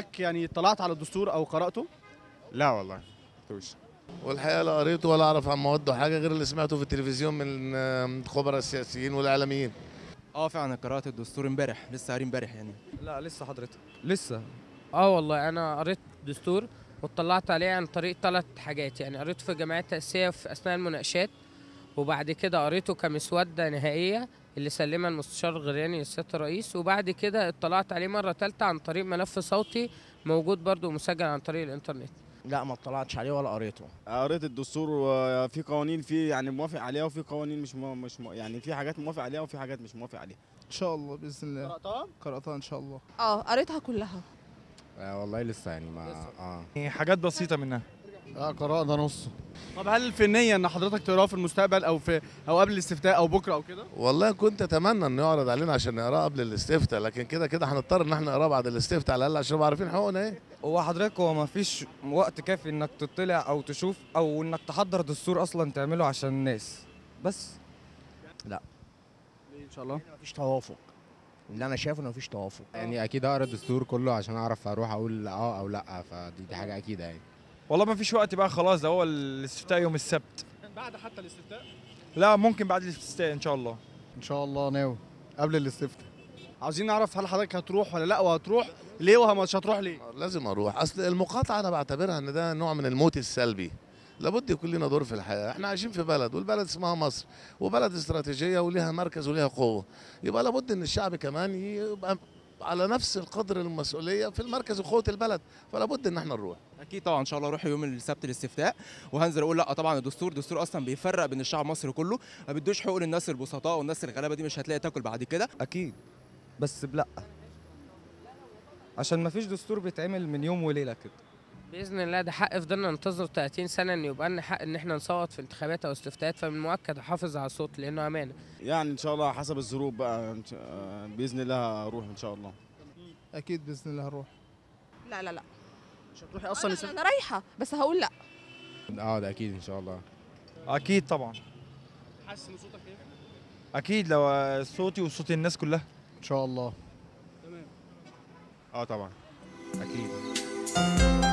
حضرتك يعني اطلعت على الدستور او قراته لا والله توش والحقيقه لا قريته ولا اعرف عن مواده حاجه غير اللي سمعته في التلفزيون من آه، خبراء السياسيين والاعلاميين اه فعلا قرات الدستور امبارح لسه قاري امبارح يعني لا لسه حضرتك لسه اه والله انا قريت دستور واطلعت عليه عن طريق ثلاث حاجات يعني قريته في الجمعيات التأسيسية في أثناء المناقشات وبعد كده قريته كمسودة نهائية اللي سلمها المستشار الغرياني لسيادة الرئيس وبعد كده اطلعت عليه مرة تالتة عن طريق ملف صوتي موجود برضو مسجل عن طريق الإنترنت لا ما اطلعتش عليه ولا قريته قريت الدستور وفي قوانين في يعني موافق عليها وفي قوانين مش مو مش مو يعني في حاجات موافق عليها وفي حاجات مش موافق عليها ان شاء الله باذن الله قراتها قراتها ان شاء الله اه قريتها كلها آه والله لسه يعني ما اه حاجات بسيطه منها اه قرانا نص طب هل في النيه ان حضرتك تقراه في المستقبل او في او قبل الاستفتاء او بكره او كده والله كنت اتمنى انه يعرض علينا عشان نقراه قبل الاستفتاء لكن كده كده هنضطر ان احنا نقراه بعد الاستفتاء على الاقل عشان نبقى عارفين حقوقنا ايه هو حضرتك هو ما فيش وقت كافي انك تطلع او تشوف او انك تحضر دستور اصلا تعمله عشان الناس بس ان شاء الله مفيش توافق اللي انا شايفه انه مفيش توافق يعني اكيد اقرا الدستور كله عشان اعرف اروح اقول اه او لا فدي دي حاجه اكيده يعني والله ما فيش وقت بقى خلاص ده هو الاستفتاء يوم السبت بعد حتى الاستفتاء لا ممكن بعد الاستفتاء ان شاء الله ان شاء الله ناوي قبل الاستفتاء عاوزين نعرف هل حضرتك هتروح ولا لا وهتروح ليه ومش هتروح ليه لازم اروح اصل المقاطعه انا بعتبرها ان ده نوع من الموت السلبي لابد يكون لنا دور في الحياه احنا عايشين في بلد والبلد اسمها مصر وبلد استراتيجيه وليها مركز وليها قوه يبقى لابد ان الشعب كمان يبقى على نفس القدر المسؤوليه في المركز وقوه البلد فلا بد ان احنا نروح اكيد طبعا ان شاء الله اروح يوم السبت الاستفتاء وهنزل اقول لا طبعا الدستور الدستور اصلا بيفرق بين الشعب المصري كله ما بيدوش حقوق للناس البسطاء والناس الغلابه دي مش هتلاقي تاكل بعد كده اكيد بس بلا عشان ما فيش دستور بيتعمل من يوم وليله كده بإذن الله ده حق فضلنا ننتظر 30 سنة إن يبقى لنا حق إن إحنا نصوت في انتخابات أو استفتاءات فمن المؤكد أحافظ على الصوت لأنه أمانة يعني ان شاء الله حسب الظروف بقى إن شاء- آه، باذن الله اروح ان شاء الله اكيد باذن الله هروح لا لا لا مش هتروحي اصلا انا, الاستفتاء أنا رايحه بس هقول لا اه ده اكيد ان شاء الله اكيد طبعا حاسس ان صوتك ايه اكيد لو صوتي وصوت الناس كلها ان شاء الله تمام اه طبعا اكيد